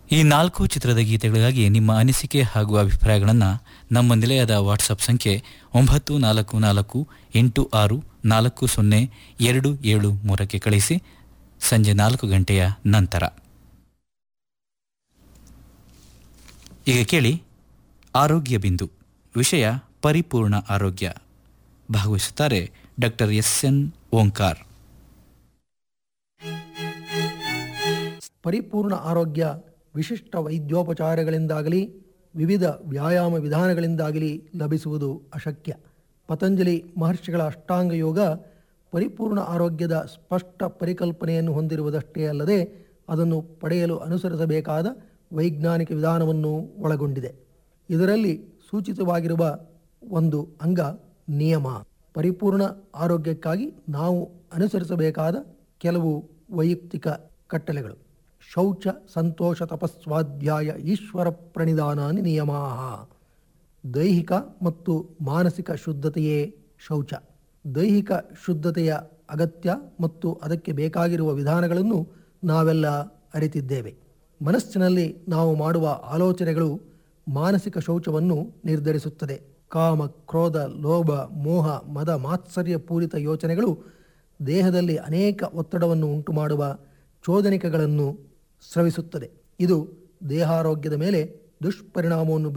ಈ ನಾಲ್ಕು ಚಿತ್ರದ ಗೀತೆಗಳಿಗಾಗಿ ನಿಮ್ಮ ಅನಿಸಿಕೆ ಹಾಗೂ ಅಭಿಪ್ರಾಯಗಳನ್ನು ನಮ್ಮ ನಿಲಯದ ವಾಟ್ಸಪ್ ಸಂಖ್ಯೆ ಒಂಬತ್ತು ನಾಲ್ಕು ನಾಲ್ಕು ಎಂಟು ಆರು ನಾಲ್ಕು ಸೊನ್ನೆ ಎರಡು ಏಳು ಮೂರಕ್ಕೆ ಕಳಿಸಿ ಸಂಜೆ ನಾಲ್ಕು ಗಂಟೆಯ ನಂತರ ಈಗ ಕೇಳಿ ಆರೋಗ್ಯ ಬಿಂದು ವಿಷಯ ಪರಿಪೂರ್ಣ ಆರೋಗ್ಯ ಭಾಗವಹಿಸುತ್ತಾರೆ ಡಾಕ್ಟರ್ ಎಸ್ ಎನ್ ಓಂಕಾರ್ ಪರಿಪೂರ್ಣ ಆರೋಗ್ಯ ವಿಶಿಷ್ಟ ವೈದ್ಯೋಪಚಾರಗಳಿಂದಾಗಲಿ ವಿವಿಧ ವ್ಯಾಯಾಮ ವಿಧಾನಗಳಿಂದಾಗಲಿ ಲಭಿಸುವುದು ಅಶಕ್ಯ ಪತಂಜಲಿ ಮಹರ್ಷಿಗಳ ಅಷ್ಟಾಂಗ ಯೋಗ ಪರಿಪೂರ್ಣ ಆರೋಗ್ಯದ ಸ್ಪಷ್ಟ ಪರಿಕಲ್ಪನೆಯನ್ನು ಹೊಂದಿರುವುದಷ್ಟೇ ಅಲ್ಲದೆ ಅದನ್ನು ಪಡೆಯಲು ಅನುಸರಿಸಬೇಕಾದ ವೈಜ್ಞಾನಿಕ ವಿಧಾನವನ್ನು ಒಳಗೊಂಡಿದೆ ಇದರಲ್ಲಿ ಸೂಚಿತವಾಗಿರುವ ಒಂದು ಅಂಗ ನಿಯಮ ಪರಿಪೂರ್ಣ ಆರೋಗ್ಯಕ್ಕಾಗಿ ನಾವು ಅನುಸರಿಸಬೇಕಾದ ಕೆಲವು ವೈಯಕ್ತಿಕ ಕಟ್ಟಳೆಗಳು ಶೌಚ ಸಂತೋಷ ತಪಸ್ವಾಧ್ಯಾಯ ಈಶ್ವರ ಪ್ರಣಿಧಾನಾನಿ ನಿಯಮಾ ದೈಹಿಕ ಮತ್ತು ಮಾನಸಿಕ ಶುದ್ಧತೆಯೇ ಶೌಚ ದೈಹಿಕ ಶುದ್ಧತೆಯ ಅಗತ್ಯ ಮತ್ತು ಅದಕ್ಕೆ ಬೇಕಾಗಿರುವ ವಿಧಾನಗಳನ್ನು ನಾವೆಲ್ಲ ಅರಿತಿದ್ದೇವೆ ಮನಸ್ಸಿನಲ್ಲಿ ನಾವು ಮಾಡುವ ಆಲೋಚನೆಗಳು ಮಾನಸಿಕ ಶೌಚವನ್ನು ನಿರ್ಧರಿಸುತ್ತದೆ ಕಾಮ ಕ್ರೋಧ ಲೋಭ ಮೋಹ ಮದ ಮಾತ್ಸರ್ಯ ಪೂರಿತ ಯೋಚನೆಗಳು ದೇಹದಲ್ಲಿ ಅನೇಕ ಒತ್ತಡವನ್ನು ಉಂಟು ಮಾಡುವ ಚೋದನಿಕಗಳನ್ನು ಸ್ರವಿಸುತ್ತದೆ ಇದು ದೇಹಾರೋಗ್ಯದ ಮೇಲೆ ದುಷ್ಪರಿಣಾಮವನ್ನು